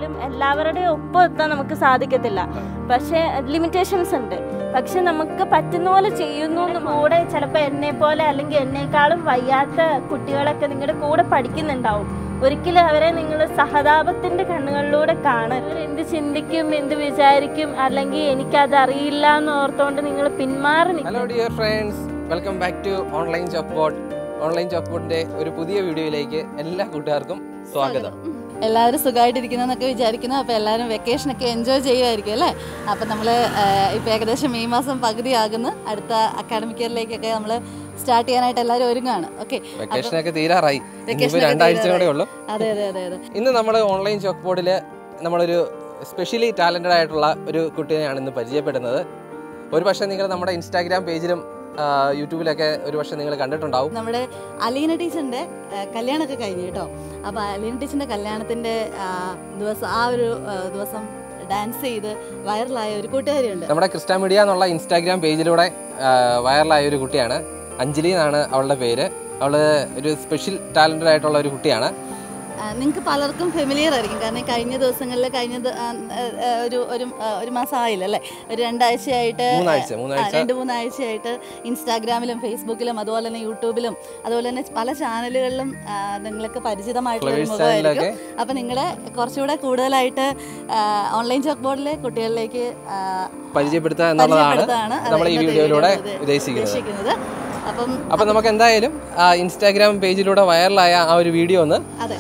ആയാലും എല്ലാവരുടെയും ഒപ്പം എത്താൻ നമുക്ക് സാധിക്കത്തില്ല പക്ഷേ ലിമിറ്റേഷൻസ് ഉണ്ട് പക്ഷെ നമുക്ക് പറ്റുന്ന പോലെ ചെയ്യുന്നു എന്ന് കൂടെ ചിലപ്പോൾ എന്നെ പോലെ അല്ലെങ്കിൽ എന്നെക്കാളും വയ്യാത്ത കുട്ടികളൊക്കെ നിങ്ങളുടെ കൂടെ പഠിക്കുന്നുണ്ടാവും ഒരിക്കലും അവരെ നിങ്ങൾ സഹതാപത്തിന്റെ കണ്ണുകളിലൂടെ കാണരുത് എന്ത് ചിന്തിക്കും എന്ത് വിചാരിക്കും അല്ലെങ്കിൽ എനിക്കത് അറിയില്ല എന്ന് ഓർത്തുകൊണ്ട് നിങ്ങൾ പിന്മാറി നിൽക്കും hello dear friends welcome back to online job board online job ബോർഡിന്റെ ഒരു പുതിയ വീഡിയോയിലേക്ക് എല്ലാ കൂട്ടുകാർക്കും സ്വാഗതം എല്ലാവരും സുഖമായിട്ടിരിക്കുന്നതെന്നൊക്കെ വിചാരിക്കുന്നു അപ്പോൾ എല്ലാവരും വെക്കേഷനൊക്കെ എൻജോയ് ചെയ്യുമായിരിക്കും അല്ലേ അപ്പം നമ്മൾ ഇപ്പോൾ ഏകദേശം മെയ് മാസം പകുതി ആകുന്നു അടുത്ത അക്കാഡമിക് ഇയറിലേക്കൊക്കെ നമ്മൾ സ്റ്റാർട്ട് ചെയ്യാനായിട്ട് എല്ലാവരും ഒരുങ്ങാണ് ഓക്കെ വെക്കേഷനൊക്കെ തീരാറായി ഇനിയിപ്പോ വെക്കേഷനൊക്കെ രണ്ടാഴ്ച കൂടെ തീരാറായി. ഉള്ളൂ അതെ അതെ അതെ അതെ ഇന്ന് നമ്മൾ ഓൺലൈൻ ജോബ് ബോർഡിൽ നമ്മളൊരു സ്പെഷ്യലി ടാലന്റഡ് ആയിട്ടുള്ള ഒരു കുട്ടീനെയാണ് ഇന്ന് പരിചയപ്പെടുന്നത് ഒരു പക്ഷേ നിങ്ങൾ നമ്മുടെ ഇൻസ്റ്റാഗ്രാം പേജിലും ആ, യൂട്യൂബിലൊക്കെ ഒരു പക്ഷേ നിങ്ങൾ കണ്ടിട്ടുണ്ടാവും നമ്മുടെ അലീന ടീച്ചറിൻ്റെ കല്യാണമൊക്കെ കഴിഞ്ഞു കേട്ടോ അപ്പോൾ അലീന ടീച്ചറിൻ്റെ കല്യാണത്തിൻ്റെ ദിവസം ആ ഒരു ആ, ദിവസം ഡാൻസ് ചെയ്ത് വൈറലായ ഒരു കൂട്ടുകാരിയുണ്ട് നമ്മുടെ ക്രിസ്റ്റ മീഡിയ എന്നുള്ള ഇൻസ്റ്റാഗ്രാം പേജിലൂടെ ആ, വൈറലായ ഒരു കുട്ടിയാണ് അഞ്ജലി എന്നാണ് അവളുടെ പേര് അവള് ഒരു സ്പെഷ്യൽ ടാലന്റഡ് ആയിട്ടുള്ള ഒരു കുട്ടിയാണ് നിങ്ങൾക്ക് പലർക്കും ഫെമിലിയർ ആയിരിക്കും കാരണം ഈ കഴിഞ്ഞ ദിവസങ്ങളിൽ കഴിഞ്ഞ ദ- ആ, ആ, ആ, ഒരു ഒരു ആ, ഒരു മാസം ആയില്ല അല്ലേ ഒരു രണ്ടാഴ്ചയായിട്ട് മൂന്നാഴ്ച ആ, മൂന്നാഴ്ച രണ്ട് മൂന്നാഴ്ചയായിട്ട് ഇൻസ്റ്റാഗ്രാമിലും ഫേസ്ബുക്കിലും അതുപോലെ തന്നെ യൂട്യൂബിലും അതുപോലെ തന്നെ പല ചാനലുകളിലും ആ, നിങ്ങൾക്ക് പരിചിതമായിട്ടുള്ള ഒരു Flowers മുഖമായിരിക്കും channelൊക്കെ. അപ്പം നിങ്ങളെ കുറച്ചുകൂടെ കൂടുതലായിട്ട് ഓൺലൈൻ ജോബ് ബോർഡിലെ കുട്ടികളിലേക്ക് ആ, പരിചയപ്പെടുത്തുക എന്നുള്ളതാണ് പരിചയപ്പെടുത്തുകയാണ് അത് നമ്മൾ ഈ ഇന്നത്തെ വീഡിയോയിലൂടെ വീഡിയോയിൽ ഉദ്ദേശിക്കുന്നത് ഉദ്ദേശിക്കുന്നത് അപ്പം അപ്പൊ നമുക്ക് എന്തായാലും ആ ഇൻസ്റ്റാഗ്രാം പേജിലൂടെ വൈറലായ ആ ഒരു വീഡിയോ ഒന്ന് അതെ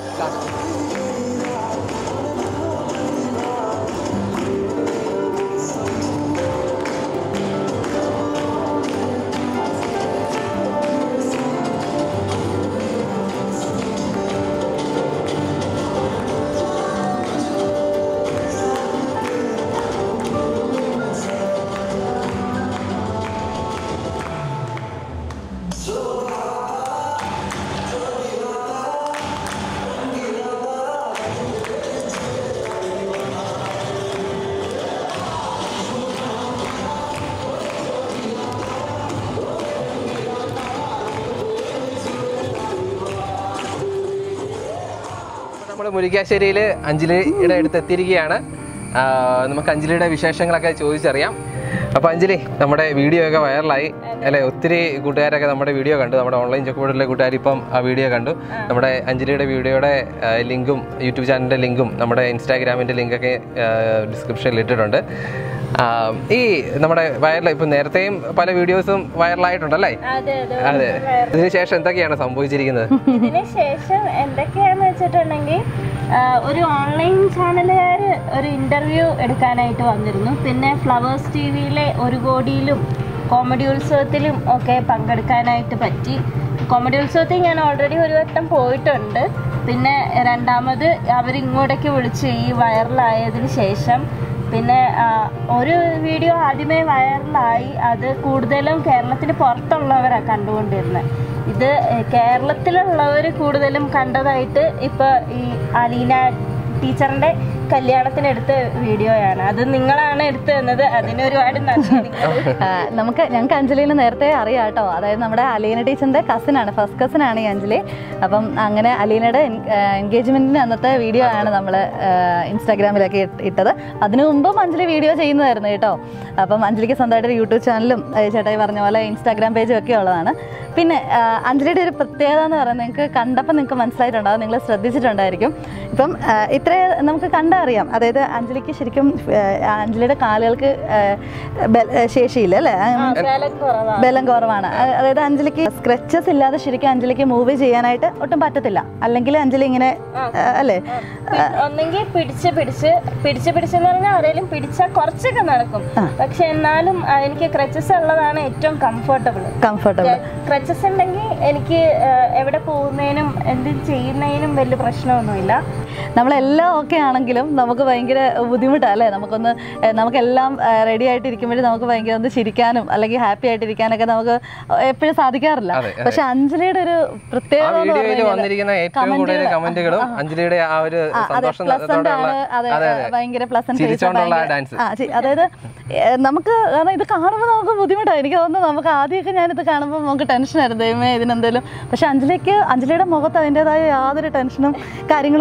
നമ്മൾ മുരിക്കാശ്ശേരിയിൽ അഞ്ജലിയുടെ അടുത്ത് എത്തിയിരിക്കുകയാണ് ആ, നമുക്ക് അഞ്ജലിയുടെ വിശേഷങ്ങളൊക്കെ ചോദിച്ചറിയാം അപ്പോൾ അഞ്ജലി നമ്മുടെ വീഡിയോ ഒക്കെ വൈറലായി അല്ലെ ഒത്തിരി കൂട്ടുകാരൊക്കെ നമ്മുടെ വീഡിയോ കണ്ടു നമ്മുടെ ഓൺലൈൻ ചെക്കോഡിലെ കൂട്ടുകാർ ഇപ്പം ആ വീഡിയോ കണ്ടു നമ്മുടെ അഞ്ജലിയുടെ വീഡിയോയുടെ ആ, ലിങ്കും യൂട്യൂബ് ചാനലിൻ്റെ ലിങ്കും നമ്മുടെ ഇൻസ്റ്റാഗ്രാമിൻ്റെ ലിങ്കൊക്കെ ഡിസ്ക്രിപ്ഷനിൽ ഇട്ടിട്ടുണ്ട് ആ, ഈ നമ്മുടെ വൈറൽ ഇപ്പം നേരത്തെയും പല വീഡിയോസും വൈറലായിട്ടുണ്ടല്ലേ അതെ അതെ അതെ ഇതിനുശേഷം എന്തൊക്കെയാണ് സംഭവിച്ചിരിക്കുന്നത് ഇതിന് ശേഷം എന്തൊക്കെയാന്ന് വെച്ചിട്ടുണ്ടെങ്കിൽ ആ, ഒരു ഓൺലൈൻ ചാനലുകാർ ഒരു ഇന്റർവ്യൂ എടുക്കാനായിട്ട് വന്നിരുന്നു പിന്നെ ഫ്ലവേഴ്സ് ടി വിയിലെ ഒരു കോടിയിലും കോമഡി ഉത്സവത്തിലും ഒക്കെ പങ്കെടുക്കാനായിട്ട് പറ്റി കോമഡി ഉത്സവത്തിൽ ഞാൻ ഓൾറെഡി ഒരു വട്ടം പോയിട്ടുണ്ട് പിന്നെ രണ്ടാമത് അവരിങ്ങോട്ടേക്ക് വിളിച്ച് ഈ വൈറലായതിനു ശേഷം പിന്നെ ആ, ഒരു വീഡിയോ ആദ്യമേ വൈറലായി അത് കൂടുതലും കേരളത്തിന് പുറത്തുള്ളവരാണ് കണ്ടുകൊണ്ടിരുന്നത് ഇത് ഏഹ്, കേരളത്തിലുള്ളവർ കൂടുതലും കണ്ടതായിട്ട് ഇപ്പൊ ഈ അലീന ടീച്ചറിന്റെ കല്യാണത്തിന് എടുത്ത വീഡിയോയാണ് അത് നിങ്ങളാണ് എടുത്തു തന്നത് അതിന് ഒരുപാട് നന്ദി നിങ്ങൾ ആ, നമുക്ക് ഞങ്ങൾക്ക് അഞ്ജലിനെ നേരത്തെ അറിയാം കേട്ടോ അതായത് നമ്മുടെ അലീന ടീച്ചറിൻ്റെ കസിനാണ് ഫസ്റ്റ് കസിനാണ് ഈ അഞ്ജലി അപ്പം അങ്ങനെ അലീനയുടെ എൻഗേജ്മെൻറ്റിന് അന്നത്തെ വീഡിയോ ആണ് നമ്മൾ ഇൻസ്റ്റാഗ്രാമിലൊക്കെ ഇട്ട്- ഇട്ടത് അതിനു മുമ്പും അഞ്ജലി വീഡിയോ ചെയ്യുന്നതായിരുന്നു കേട്ടോ അപ്പം അഞ്ജലിക്ക് സ്വന്തമായിട്ട് ഒരു യൂട്യൂബ് ചാനലും ഏ, ചേട്ടായി പറഞ്ഞ പോലെ ഇൻസ്റ്റാഗ്രാം പേജും ഒക്കെ ഉള്ളതാണ് പിന്നെ ആ, അഞ്ജലിയുടെ ഒരു പ്രത്യേകത എന്ന് പറയുന്നത് നിങ്ങൾക്ക് കണ്ടപ്പോൾ നിങ്ങൾക്ക് മനസ്സിലായിട്ടുണ്ടാവും നിങ്ങൾ ശ്രദ്ധിച്ചിട്ടുണ്ടായിരിക്കും ഇപ്പം ആ, ഇത്രേ നമുക്ക് കണ്ടറിയാം അതായത് അഞ്ജലിക്ക് ശരിക്കും ആ, അഞ്ജലിയുടെ കാലുകൾക്ക് ആ, ബല- ആ, ശേഷിയില്ല അല്ലേ ആ, ബലം കുറവാണ് ബലം കുറവാണ് അ- അതായത് അഞ്ജലിക്ക് സ്ക്രെച്ചസ് ഇല്ലാതെ ശരിക്കും അഞ്ജലിക്ക് മൂവ് ചെയ്യാനായിട്ട് ഒട്ടും പറ്റത്തില്ല അല്ലെങ്കിൽ അഞ്ജലി ഇങ്ങനെ ആ, അല്ലേ ഒന്നെങ്കിൽ പിടിച്ച് പിടിച്ച് പിടിച്ച് പിടിച്ചെന്ന് പറഞ്ഞാൽ ആരെങ്കിലും പിടിച്ചാൽ കുറച്ചൊക്കെ നടക്കും പക്ഷെ എന്നാലും ആ, എനിക്ക് ക്രച്ചസ് ഉള്ളതാണ് ഏറ്റവും കംഫർട്ടബിൾ കംഫർട്ടബിൾ ക്രച്ചസ് ഉണ്ടെങ്കിൽ എനിക്ക് ആ, എവിടെ പോകുന്നതിനും എന്തും ചെയ്യുന്നതിനും വലിയ പ്രശ്നമൊന്നുമില്ല നമ്മളെല്ലാം ഓക്കെ ആണെങ്കിലും നമുക്ക് ഭയങ്കര ബുദ്ധിമുട്ടാണ് അല്ലേ നമുക്കൊന്ന് ഏ, നമുക്കെല്ലാം റെഡി ആയിട്ട് ഇരിക്കുമ്പോഴും നമുക്ക് ഭയങ്കര ഒന്ന് ചിരിക്കാനും അല്ലെങ്കിൽ ഹാപ്പി ആയിട്ട് ഇരിക്കാനൊക്കെ നമുക്ക് എപ്പോഴും സാധിക്കാറില്ല അതെ, അതെ. പക്ഷെ അഞ്ജലിയുടെ ഒരു ആ പ്രത്യേകത എന്ന് വീഡിയോയിൽ പറഞ്ഞു കഴിഞ്ഞാൽ വന്നിരിക്കുന്ന ഏറ്റവും കൂടുതൽ കമന്റുകളും അഞ്ജലിയുടെ ആ ഒരു ആ, അതെ സന്തോഷം പ്ലസന്റ് ആണ് അതെ അതെ അതെ ഭയങ്കര പ്ലസന്റ് ചിരിച്ചോണ്ടുള്ള ആ ഡാൻസ് ആ ചി- അതായത് ഏ, നമുക്ക് കാരണം ഇത് കാണുമ്പോൾ നമുക്ക് ബുദ്ധിമുട്ടാണ് എനിക്ക് തോന്നുന്നു നമുക്ക് ആദ്യമൊക്കെ ഞാനിത് കാണുമ്പോൾ നമുക്ക് ടെൻഷനായിരുന്നു ദൈവമേ ഇതിനെന്തെങ്കിലും പക്ഷെ അഞ്ജലിക്ക് അഞ്ജലിയുടെ മുഖത്ത് അതിൻ്റെതായ യാതൊരു ടെൻഷനും കാര്യങ്ങളും ഒന്നുമില്ല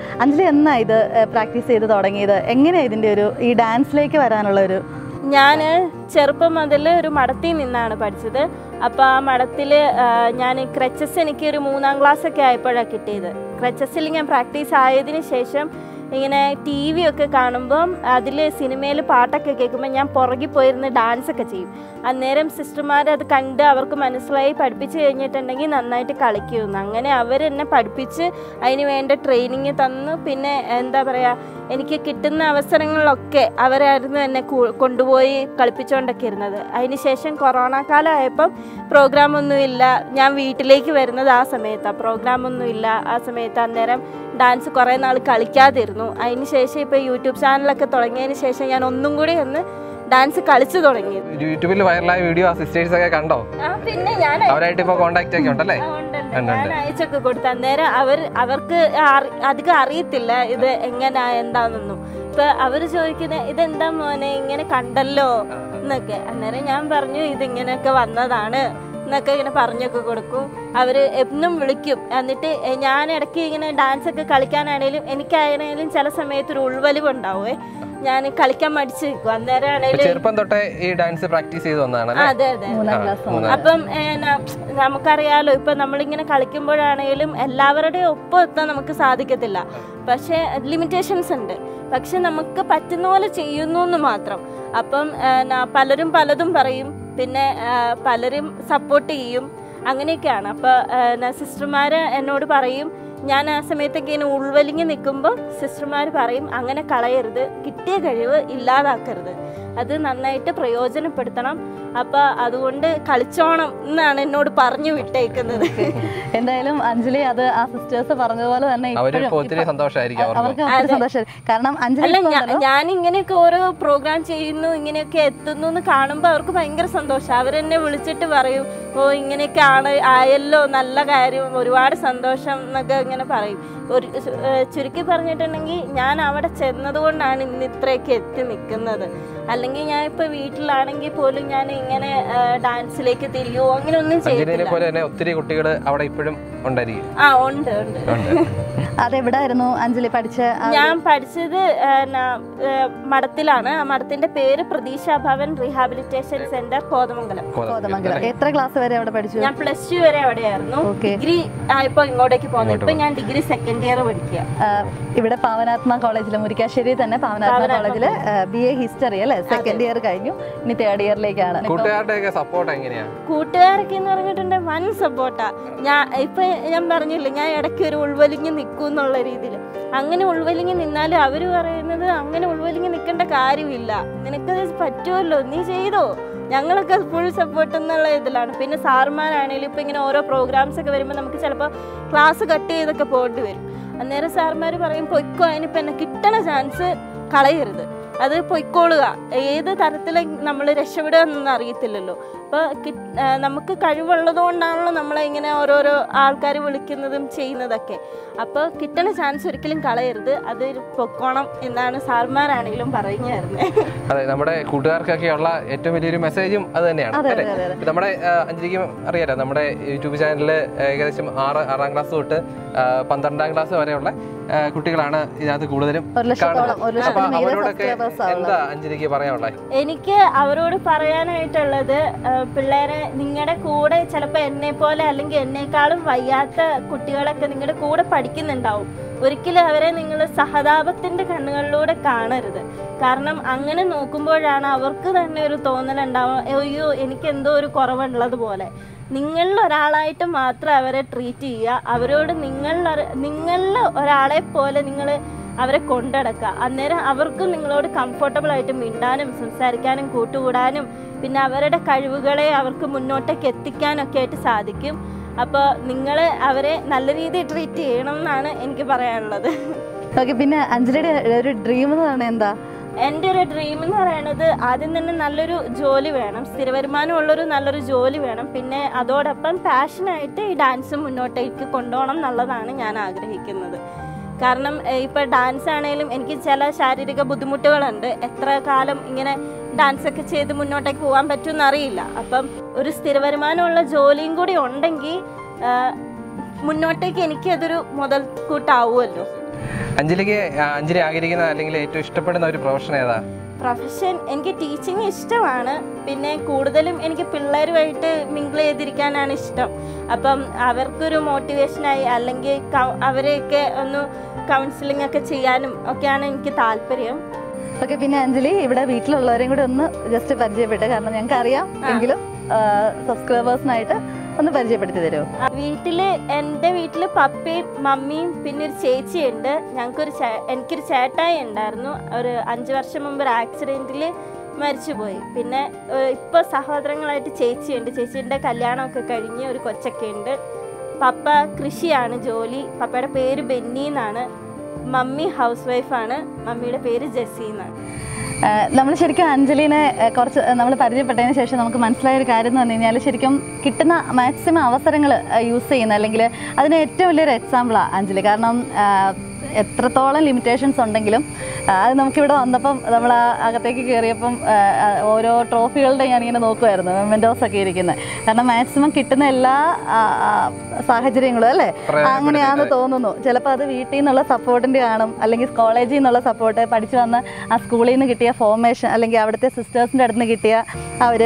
അഞ്ജലി എന്നാ ഇത് പ്രാക്ടീസ് ചെയ്ത് തുടങ്ങിയത് എങ്ങനെയാ ഇതിന്റെ ഒരു ഈ ഡാൻസിലേക്ക് വരാനുള്ള ഒരു ഞാൻ ചെറുപ്പം മുതൽ ഒരു മഠത്തിൽ നിന്നാണ് പഠിച്ചത് അപ്പോൾ ആ മഠത്തിൽ ഞാൻ ക്രച്ചസ് എനിക്ക് ഒരു മൂന്നാം ക്ലാസ് ഒക്കെ ആയപ്പോഴാണ് കിട്ടിയത് ക്രച്ചസിൽ ഞാൻ പ്രാക്ടീസ് ആയതിനു ശേഷം ഇങ്ങനെ ടി വി ഒക്കെ കാണുമ്പം അതിൽ സിനിമയിൽ പാട്ടൊക്കെ കേൾക്കുമ്പോൾ ഞാൻ പുറകിൽ പോയിരുന്ന് ഡാൻസ് ഒക്കെ ചെയ്യും അന്നേരം സിസ്റ്റർമാർ അത് കണ്ട് അവർക്ക് മനസ്സിലായി പഠിപ്പിച്ച് കഴിഞ്ഞിട്ടുണ്ടെങ്കിൽ നന്നായിട്ട് കളിക്കുമെന്ന് അങ്ങനെ അവരെന്നെ പഠിപ്പിച്ച് അതിന് വേണ്ട ട്രെയിനിങ് തന്നു പിന്നെ എന്താ പറയുക എനിക്ക് കിട്ടുന്ന അവസരങ്ങളിലൊക്കെ അവരായിരുന്നു എന്നെ കൂ- കൊണ്ടുപോയി കളിപ്പിച്ചുകൊണ്ടൊക്കെ ഇരുന്നത് അതിനുശേഷം കൊറോണ കാലമായപ്പം പ്രോഗ്രാമൊന്നും ഇല്ല ഞാൻ വീട്ടിലേക്ക് വരുന്നത് ആ സമയത്താണ് പ്രോഗ്രാമൊന്നും ഇല്ല ആ സമയത്ത് അന്നേരം ഡാൻസ് കുറേ നാൾ കളിക്കാതിരുന്നു അതിന് ശേഷം ഇപ്പോൾ യൂട്യൂബ് ചാനലൊക്കെ തുടങ്ങിയതിന് ശേഷം ഞാൻ ഒന്നും കൂടി ഒന്ന് ഡാൻസ് കളിച്ചു തുടങ്ങി യൂട്യൂബിൽ വൈറലായ വീഡിയോ ആ സിസ്റ്റേഴ്സ് ഒക്കെ കണ്ടോ ആ പിന്നെ ഞാൻ അവരായിട്ട് ഇപ്പൊ കോണ്ടാക്ട് ഒക്കെ ഉണ്ടല്ലേ ആ, ഉണ്ട്, ഉണ്ട്. ഉണ്ട്, ഞാൻ അയച്ചൊക്കെ കൊടുത്തു അന്നേരം അവർ അവർക്ക് അറി- അധികം അറിയത്തില്ല ഇത് എങ്ങനാ എന്താണെന്നൊന്നും ഇപ്പൊ അവര് ചോദിക്കുന്നത് ഇതെന്താ മോനെ ഇങ്ങനെ കണ്ടല്ലോ എന്നൊക്കെ അന്നേരം ഞാൻ പറഞ്ഞു ഇതിങ്ങനെയൊക്കെ വന്നതാണ് എന്നൊക്കെ ഇങ്ങനെ പറഞ്ഞൊക്കെ കൊടുക്കും അവര് എന്നും വിളിക്കും എന്നിട്ട് എ- ഞാൻ ഇടയ്ക്ക് ഇങ്ങനെ ഡാൻസ് ഒക്കെ കളിക്കാനാണേലും എനിക്കാണേലും ചില സമയത്ത് ഒരു ഉൾവലിവ് ഉണ്ടാവേ ഞാൻ കളിക്കാൻ മടിച്ചു നിൽക്കും അന്നേരം ഇപ്പൊ ആണേലും ചെറുപ്പം തൊട്ടേ ഈ ഡാൻസ് പ്രാക്ടീസ് ചെയ്ത് വന്നതാണല്ലേ അതെ അതെ മൂന്നാം ക്ലാസ് മൂന്നാം അപ്പം ഏ, ന- നമുക്കറിയാലോ ഇപ്പൊ നമ്മളിങ്ങനെ കളിക്കുമ്പോഴാണെങ്കിലും എല്ലാവരുടെയും ഒപ്പം എത്താൻ നമുക്ക് സാധിക്കത്തില്ല പക്ഷേ ലിമിറ്റേഷൻസ് ഉണ്ട് പക്ഷെ നമുക്ക് പറ്റുന്ന പോലെ ചെയ്യുന്നു എന്ന് മാത്രം അപ്പം ഏ, ന- പലരും പലതും പറയും പിന്നെ ഏ, പലരും സപ്പോർട്ട് ചെയ്യും അങ്ങനെയൊക്കെയാണ് അപ്പോൾ സിസ്റ്റർമാർ എന്നോട് പറയും ഞാൻ ആ സമയത്തൊക്കെ ഇങ്ങനെ ഉൾവലിഞ്ഞ് നിൽക്കുമ്പോൾ സിസ്റ്റർമാർ പറയും അങ്ങനെ കളയരുത് കിട്ടിയ കഴിവ് ഇല്ലാതാക്കരുത് അത് നന്നായിട്ട് പ്രയോജനപ്പെടുത്തണം അപ്പോൾ അതുകൊണ്ട് കളിച്ചോണം എന്നാണ് എന്നോട് പറഞ്ഞു വിട്ടേക്കുന്നത് എന്തായാലും അഞ്ജലി അത് ആ സിസ്റ്റേഴ്സ് പറഞ്ഞതുപോലെ തന്നെ അവര് ഇപ്പോഴും ഇപ്പൊ ഒത്തിരി സന്തോഷമായിരിക്കും അവർക്ക് അവർക്ക് ഒത്തിരി സന്തോഷം കാരണം അഞ്ജലി അല്ല ഇപ്പൊ ഞാ- ഉണ്ടല്ലോ, ഞാൻ ഇങ്ങനെയൊക്കെ ഓരോ പ്രോഗ്രാം ചെയ്യുന്നു ഇങ്ങനെയൊക്കെ എത്തുന്നു എന്ന് കാണുമ്പോൾ അവർക്ക് ഭയങ്കര സന്തോഷം അവരെന്നെ വിളിച്ചിട്ട് പറയും ഓ ഇങ്ങനെയൊക്കെ ആണ് ആയല്ലോ നല്ല കാര്യം ഒരുപാട് സന്തോഷം എന്നൊക്കെ ഇങ്ങനെ പറയും ഒരു ഏഹ് ചുരുക്കി പറഞ്ഞിട്ടുണ്ടെങ്കിൽ ഞാൻ അവിടെ ചെന്നതുകൊണ്ടാണ് ഇന്ന് ഇത്രയൊക്കെ എത്തി നിൽക്കുന്നത് അല്ലെങ്കിൽ ഞാൻ ഇപ്പൊ വീട്ടിലാണെങ്കിൽ പോലും ഞാൻ ഇങ്ങനെ ഏഹ് ഡാൻസിലേക്ക് തിരിയോ അങ്ങനെ ഒന്നും അഞ്ജലിനെ ചെയ്തില്ല പോലെ തന്നെ ഒത്തിരി കുട്ടികൾ അവിടെ ഇപ്പോഴും ഉണ്ടായിരിക്കും ആ ഉണ്ട് ഉണ്ട് അതെവിടായിരുന്നു അഞ്ജലി പഠിച്ച ആ- ഞാൻ പഠിച്ചത് ആ, ന- ഏ, മഠത്തിലാണ് ആ മഠത്തിന്റെ പേര് പ്രതീക്ഷ ഭവൻ റീഹാബിലിറ്റേഷൻ സെന്റർ കോതമംഗലം കോതമംഗലം എത്ര ക്ലാസ് വരെ അവിടെ പഠിച്ചു ഞാൻ പ്ലസ് ടു വരെ അവിടെയായിരുന്നു ഓക്കെ ഡിഗ്രി ഇപ്പൊ ഇങ്ങോട്ടേക്ക് പോകുന്നു ഇപ്പൊ ഞാൻ ഡിഗ്രി സെക്കൻഡ് ഇയർ പഠിക്കുക ഇവിടെ പാവനാത്മ കോളേജിൽ മുരിക്കാശ്ശേരി തന്നെ പാവനാത്മ കോളേജിൽ ബി എ ഹിസ്റ്ററി അല്ലേ സെക്കൻഡ് ഇയർ കഴിഞ്ഞു ഇനി തേർഡ് ഇയറിലേക്കാണ് കൂട്ടുകാരുടെ ഒക്കെ സപ്പോർട്ട് എങ്ങനെയാ കൂട്ടുകാരൊക്കെ എന്ന് പറഞ്ഞിട്ടുണ്ടെങ്കിൽ വൻ സപ്പോർട്ടാ ഞാൻ ഇപ്പൊ ഞാൻ പറഞ്ഞില്ലേ ഞാൻ ഇടയ്ക്ക് ഒരു ഉൾവലിഞ്ഞ് നിൽക്കും എന്നുള്ള രീതിയിൽ അങ്ങനെ ഉൾവലിഞ്ഞ് നിന്നാലും അവര് പറയുന്നത് അങ്ങനെ ഉൾവലിഞ്ഞ് നിൽക്കേണ്ട കാര്യമില്ല നിനക്കത് പറ്റുമല്ലോ നീ ചെയ്തോ ഞങ്ങളൊക്കെ ഫുൾ സപ്പോർട്ട് എന്നുള്ള ഇതിലാണ് പിന്നെ സാറുമാരാണെങ്കിലും ഇപ്പൊ ഇങ്ങനെ ഓരോ പ്രോഗ്രാംസ് ഒക്കെ വരുമ്പോൾ നമുക്ക് ചിലപ്പോൾ ക്ലാസ് കട്ട് ചെയ്തൊക്കെ പോകേണ്ടി വരും അന്നേരം സാറുമാർ പറയും പൊയ്ക്കോ അതിനിപ്പോൾ എന്നെ കിട്ടണ ചാൻസ് കളയരുത് അത് പൊയ്ക്കോളുക ഏത് തരത്തിൽ നമ്മൾ രക്ഷപ്പെടുക എന്നൊന്നും അറിയത്തില്ലല്ലോ അപ്പോൾ നമുക്ക് കഴിവുള്ളത് കൊണ്ടാണല്ലോ നമ്മളെ ഇങ്ങനെ ഓരോരോ ആൾക്കാർ വിളിക്കുന്നതും ചെയ്യുന്നതൊക്കെ അപ്പോൾ കിട്ടണ ചാൻസ് ഒരിക്കലും കളയരുത് അത് പൊക്കോണം എന്നാണ് സാർമാരാണെങ്കിലും പറഞ്ഞു തരുന്നത് അതെ നമ്മുടെ കൂട്ടുകാർക്കൊക്കെയുള്ള ഏറ്റവും വലിയൊരു മെസ്സേജും അത് തന്നെയാണ് അതെ, അല്ലേ അതെ, അതെ. നമ്മുടെ ആ, അഞ്ജലിക്ക് അറിയാലോ നമ്മുടെ യൂട്യൂബ് ചാനലിൽ ഏകദേശം ആറ് ആറാം ക്ലാസ് തൊട്ട് ആ, പന്ത്രണ്ടാം ക്ലാസ് വരെയുള്ള ആ, കുട്ടികളാണ് ഇതിനകത്ത് കൂടുതലും ഒരു ലക്ഷത്തോളം കാണുന്നത് ഒരു അപ്പൊ ലക്ഷത്തിന് മീതെ അവരോടൊക്കെ സബ്സ്ക്രൈബേഴ്സ് ആവുള്ളത് എന്താ അഞ്ജലിക്ക് പറയാനുള്ളത് എനിക്ക് അവരോട് പറയാനായിട്ടുള്ളത് ആ, പിള്ളേരെ നിങ്ങളുടെ കൂടെ ചിലപ്പോൾ എന്നെ പോലെ അല്ലെങ്കിൽ എന്നെക്കാളും വയ്യാത്ത കുട്ടികളൊക്കെ നിങ്ങളുടെ കൂടെ പഠിക്കുന്നുണ്ടാവും ഒരിക്കലും അവരെ നിങ്ങൾ സഹതാപത്തിന്റെ കണ്ണുകളിലൂടെ കാണരുത് കാരണം അങ്ങനെ നോക്കുമ്പോഴാണ് അവർക്ക് തന്നെ ഒരു തോന്നലുണ്ടാവും അയ്യോ എനിക്ക് എന്തോ ഒരു കുറവുള്ളത് പോലെ നിങ്ങളിൽ ഒരാളായിട്ട് മാത്രം അവരെ ട്രീറ്റ് ചെയ്യുക അവരോട് നിങ്ങൾ നിങ്ങളിൽ ഒരാളെ പോലെ നിങ്ങൾ അവരെ കൊണ്ടടക്കുക അന്നേരം അവർക്കും നിങ്ങളോട് കംഫർട്ടബിൾ ആയിട്ട് മിണ്ടാനും സംസാരിക്കാനും കൂട്ടുകൂടാനും പിന്നെ അവരുടെ കഴിവുകളെ അവർക്ക് മുന്നോട്ടേക്ക് എത്തിക്കാനൊക്കെ ആയിട്ട് സാധിക്കും അപ്പോൾ നിങ്ങൾ അവരെ നല്ല രീതിയിൽ ട്രീറ്റ് ചെയ്യണം എന്നാണ് എനിക്ക് പറയാനുള്ളത് ഓക്കെ പിന്നെ അഞ്ജലിയുടെ ഒരു ഡ്രീം എന്ന് പറഞ്ഞാൽ എന്താ എൻ്റെ ഒരു ഡ്രീം എന്ന് പറയുന്നത് ആദ്യം തന്നെ നല്ലൊരു ജോലി വേണം സ്ഥിര വരുമാനമുള്ളൊരു നല്ലൊരു ജോലി വേണം പിന്നെ അതോടൊപ്പം പാഷനായിട്ട് ഈ ഡാൻസ് മുന്നോട്ടേക്ക് കൊണ്ടുപോകണം എന്നുള്ളതാണ് ഞാൻ ആഗ്രഹിക്കുന്നത് കാരണം ഏഹ്, ഇപ്പൊ ഡാൻസ് ആണെങ്കിലും എനിക്ക് ചില ശാരീരിക ബുദ്ധിമുട്ടുകളുണ്ട് എത്ര കാലം ഇങ്ങനെ ഡാൻസ് ഒക്കെ ചെയ്ത് മുന്നോട്ടേക്ക് പോകാൻ പറ്റുമെന്ന് അറിയില്ല അപ്പം ഒരു സ്ഥിര വരുമാനമുള്ള ജോലിയും കൂടി ഉണ്ടെങ്കിൽ മുന്നോട്ടേക്ക് എനിക്ക് അതൊരു മുതൽക്കൂട്ടാവുമല്ലോ അഞ്ജലിക്ക് ആ, അഞ്ജലി ആഗ്രഹിക്കുന്ന അല്ലെങ്കിൽ ഏറ്റവും ഇഷ്ടപ്പെടുന്ന ഒരു പ്രൊഫഷൻ ഏതാ പ്രൊഫഷൻ എനിക്ക് ടീച്ചിങ് ഇഷ്ടമാണ് പിന്നെ കൂടുതലും എനിക്ക് പിള്ളേരുമായിട്ട് മിങ്കിൾ ചെയ്തിരിക്കാനാണ് ഇഷ്ടം അപ്പം അവർക്കൊരു മോട്ടിവേഷനായി അല്ലെങ്കിൽ ക- അവരെയൊക്കെ ഒന്ന് കൗൺസിലിംഗ് ഒക്കെ ചെയ്യാനും ഒക്കെയാണ് എനിക്ക് താല്പര്യം ഓക്കെ പിന്നെ അഞ്ജലി ഇവിടെ വീട്ടിലുള്ളവരെയും കൂടെ ഒന്ന് ജസ്റ്റ് പരിചയപ്പെട്ടെ കാരണം ഞങ്ങൾക്ക് അറിയാം എങ്കിലും സബ്സ്ക്രൈബേഴ്സിനായിട്ട് ഒന്ന് പരിചയപ്പെടുത്തി തരുമോ വീട്ടില് എൻ്റെ വീട്ടില് പപ്പയും മമ്മിയും പിന്നെ ഒരു ചേച്ചിയുണ്ട് ഞങ്ങൾക്കൊരു ചേ- എനിക്കൊരു ചേട്ടായി ഉണ്ടായിരുന്നു ഒരു അഞ്ച് വർഷം മുമ്പ് ഒരു ആക്സിഡൻറ്റിൽ മരിച്ചുപോയി പിന്നെ ഏഹ്, ഇപ്പൊ സഹോദരങ്ങളായിട്ട് ചേച്ചിയുണ്ട് ചേച്ചീൻ്റെ കല്യാണമൊക്കെ കഴിഞ്ഞ് ഒരു കൊച്ചൊക്കെ ഉണ്ട് പപ്പ കൃഷിയാണ് ജോലി പപ്പയുടെ പേര് ബെന്നി എന്നാണ് മമ്മി ഹൗസ് വൈഫാണ് മമ്മിയുടെ പേര് ജെസ്സി എന്നാണ് നമ്മൾ ശരിക്കും അഞ്ജലിനെ ഏഹ്, കുറച്ച് നമ്മൾ പരിചയപ്പെട്ടതിന് ശേഷം നമുക്ക് മനസ്സിലായ ഒരു കാര്യം എന്ന് പറഞ്ഞു കഴിഞ്ഞാൽ ശരിക്കും കിട്ടുന്ന മാക്സിമം അവസരങ്ങൾ യൂസ് ചെയ്യുന്ന അല്ലെങ്കിൽ അതിന് ഏറ്റവും വലിയൊരു എക്സാമ്പിളാണ് അഞ്ജലി കാരണം ആഹ്, എത്രത്തോളം ലിമിറ്റേഷൻസ് ഉണ്ടെങ്കിലും ആഹ്, അത് നമുക്കിവിടെ വന്നപ്പം നമ്മൾ ആ അകത്തേക്ക് കയറിയപ്പം ആഹ്, ആഹ്, ഓരോ ട്രോഫികളുടെ ഞാനിങ്ങനെ നോക്കുമായിരുന്നു മെമെൻറ്റോസ് ഒക്കെ ഇരിക്കുന്നത് കാരണം മാക്സിമം കിട്ടുന്ന എല്ലാ ആഹ്, ആഹ്, സാഹചര്യങ്ങളും അല്ലേ അങ്ങനെയാണെന്ന് തോന്നുന്നു ചിലപ്പോൾ അത് വീട്ടിൽ നിന്നുള്ള സപ്പോർട്ടിൻ്റെ കാണും അല്ലെങ്കിൽ കോളേജിൽ നിന്നുള്ള സപ്പോർട്ട് പഠിച്ചു വന്ന ആ സ്കൂളിൽ നിന്ന് കിട്ടിയ ഫോർമേഷൻ അല്ലെങ്കിൽ അവിടുത്തെ സിസ്റ്റേഴ്സിൻ്റെ അടുത്ത് നിന്ന് കിട്ടിയ അവർ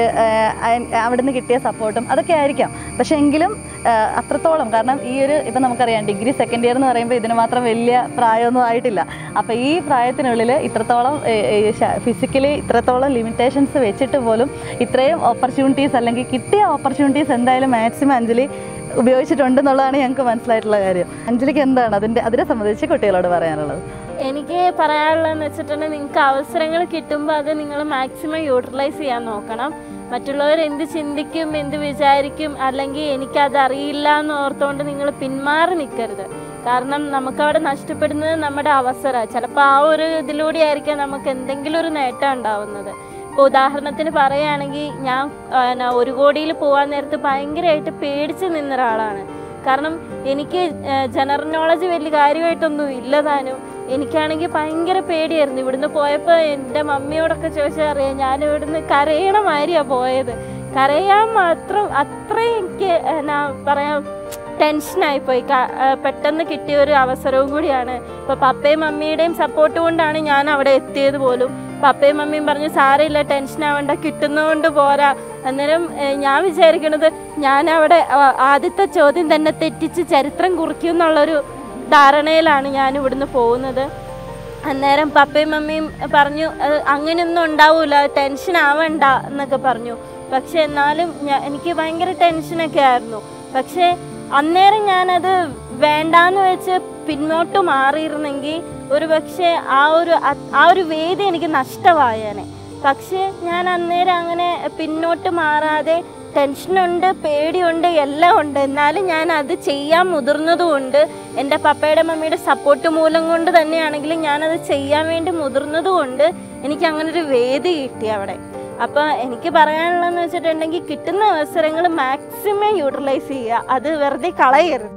അവിടെ നിന്ന് കിട്ടിയ സപ്പോർട്ടും അതൊക്കെ ആയിരിക്കാം പക്ഷേ എങ്കിലും ആ, അത്രത്തോളം കാരണം ഈ ഒരു ഇപ്പം നമുക്കറിയാം ഡിഗ്രി സെക്കൻഡ് ഇയർ എന്ന് പറയുമ്പോൾ ഇതിന് മാത്രം വലിയ പ്രായമൊന്നും ആയിട്ടില്ല അപ്പോൾ ഈ പ്രായത്തിനുള്ളിൽ ഇത്രത്തോളം ഫിസിക്കലി ഇത്രത്തോളം ലിമിറ്റേഷൻസ് വെച്ചിട്ട് പോലും ഇത്രയും ഓപ്പർച്യൂണിറ്റീസ് അല്ലെങ്കിൽ കിട്ടിയ ഓപ്പർച്യൂണിറ്റീസ് എന്തായാലും മാക്സിമം അഞ്ജലി ഉപയോഗിച്ചിട്ടുണ്ടെന്നുള്ളതാണ് ഞങ്ങൾക്ക് മനസ്സിലായിട്ടുള്ള കാര്യം അഞ്ജലിക്ക് എന്താണ് അതിൻ്റെ അതിനെ സംബന്ധിച്ച് കുട്ടികളോട് പറയാനുള്ളത് എനിക്ക് പറയാനുള്ളതെന്ന് വെച്ചിട്ടുണ്ടെങ്കിൽ നിങ്ങൾക്ക് അവസരങ്ങൾ കിട്ടുമ്പോൾ അത് നിങ്ങൾ മാക്സിമം യൂട്ടിലൈസ് ചെയ്യാൻ നോക്കണം മറ്റുള്ളവർ എന്ത് ചിന്തിക്കും എന്ത് വിചാരിക്കും അല്ലെങ്കിൽ എനിക്കത് അറിയില്ല എന്ന് ഓർത്തുകൊണ്ട് നിങ്ങൾ പിന്മാറി നിൽക്കരുത് കാരണം നമുക്കവിടെ നഷ്ടപ്പെടുന്നത് നമ്മുടെ അവസരമാണ് ചിലപ്പോൾ ആ ഒരു ഇതിലൂടെ ആയിരിക്കാം നമുക്ക് എന്തെങ്കിലും ഒരു നേട്ടം ഉണ്ടാവുന്നത് ഇപ്പോൾ ഉദാഹരണത്തിന് പറയുകയാണെങ്കിൽ ഞാൻ ആ, ന- ഒരു കോടിയിൽ പോകാൻ നേരത്ത് ഭയങ്കരമായിട്ട് പേടിച്ച് നിന്ന ഒരാളാണ് കാരണം എനിക്ക് ജനറൽ നോളജ് വലിയ കാര്യമായിട്ടൊന്നും ഇല്ല താനും എനിക്കാണെങ്കിൽ ഭയങ്കര പേടിയായിരുന്നു ഇവിടുന്ന് പോയപ്പോൾ എൻ്റെ മമ്മിയോടൊക്കെ ചോദിച്ചാൽ അറിയാം ഞാൻ ഇവിടുന്ന് കരയണ മാതിരിയാണ് പോയത് കരയാൻ മാത്രം അത്രയും എനിക്ക് എന്നാ പറയാം ടെൻഷനായിപ്പോയി ക- ആ, പെട്ടെന്ന് കിട്ടിയ ഒരു അവസരവും കൂടിയാണ് ഇപ്പോൾ പപ്പയും മമ്മിയുടെയും സപ്പോർട്ട് കൊണ്ടാണ് ഞാൻ അവിടെ എത്തിയത് പോലും പപ്പയും മമ്മിയും പറഞ്ഞു സാരമില്ല ടെൻഷൻ ആവണ്ട കിട്ടുന്നതുകൊണ്ട് പോരാ അന്നേരം ഏഹ്, ഞാൻ വിചാരിക്കണത് ഞാൻ അവിടെ ആ, ആദ്യത്തെ ചോദ്യം തന്നെ തെറ്റിച്ച് ചരിത്രം കുറിക്കും എന്നുള്ളൊരു ധാരണയിലാണ് ഞാൻ ഇവിടുന്ന് പോകുന്നത് അന്നേരം പപ്പയും മമ്മിയും പറഞ്ഞു "അത് അങ്ങനെയൊന്നും ഉണ്ടാവൂല ടെൻഷൻ ആവണ്ട എന്നൊക്കെ പറഞ്ഞു പക്ഷെ എന്നാലും ഞാ- എനിക്ക് ഭയങ്കര ടെൻഷനൊക്കെ ആയിരുന്നു പക്ഷേ അന്നേരം ഞാനത് വേണ്ടാന്ന് വെച്ച് പിന്നോട്ട് മാറിയിരുന്നെങ്കിൽ ഒരു പക്ഷേ ആ ഒരു അ- ആ ഒരു വേദി എനിക്ക് നഷ്ടമായേനെ പക്ഷേ ഞാൻ അന്നേരം അങ്ങനെ പിന്നോട്ട് മാറാതെ ടെൻഷനുണ്ട് പേടിയുണ്ട് എല്ലാം ഉണ്ട് എന്നാലും ഞാൻ അത് ചെയ്യാൻ മുതിർന്നതുകൊണ്ട് എൻ്റെ പപ്പയുടെ മമ്മിയുടെ സപ്പോർട്ട് മൂലം കൊണ്ട് തന്നെയാണെങ്കിലും ഞാനത് ചെയ്യാൻ വേണ്ടി മുതിർന്നതുകൊണ്ട് എനിക്ക് അങ്ങനെ ഒരു വേദി കിട്ടി അവിടെ അപ്പോൾ എനിക്ക് പറയാനുള്ളതെന്ന് വെച്ചിട്ടുണ്ടെങ്കിൽ കിട്ടുന്ന അവസരങ്ങൾ മാക്സിമം യൂട്ടിലൈസ് ചെയ്യുക അത് വെറുതെ കളയരുത്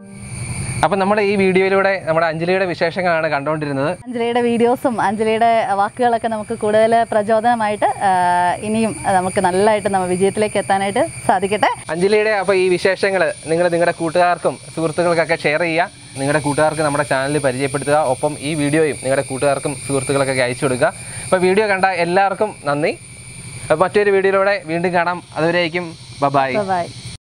അപ്പം നമ്മൾ ഈ വീഡിയോയിലൂടെ നമ്മുടെ അഞ്ജലിയുടെ വിശേഷങ്ങളാണ് കണ്ടുകൊണ്ടിരുന്നത് അഞ്ജലിയുടെ വീഡിയോസും അഞ്ജലിയുടെ വാക്കുകളൊക്കെ നമുക്ക് കൂടുതൽ പ്രചോദനമായിട്ട് ആ, ഇനിയും നമുക്ക് നല്ലതായിട്ട് നമ്മൾ വിജയത്തിലേക്ക് എത്താനായിട്ട് സാധിക്കട്ടെ അഞ്ജലിയുടെ അപ്പോൾ ഈ വിശേഷങ്ങൾ നിങ്ങൾ നിങ്ങളുടെ കൂട്ടുകാർക്കും സുഹൃത്തുക്കൾക്കൊക്കെ ഷെയർ ചെയ്യുക നിങ്ങളുടെ കൂട്ടുകാർക്ക് നമ്മുടെ ചാനൽ പരിചയപ്പെടുത്തുക ഒപ്പം ഈ വീഡിയോയും നിങ്ങളുടെ കൂട്ടുകാർക്കും സുഹൃത്തുക്കൾക്കൊക്കെ അയച്ചു കൊടുക്കുക അപ്പോൾ വീഡിയോ കണ്ട എല്ലാവർക്കും നന്ദി അപ്പോൾ മറ്റൊരു വീഡിയോയിലൂടെ വീണ്ടും കാണാം അതുവരേക്കും ബൈ ബൈ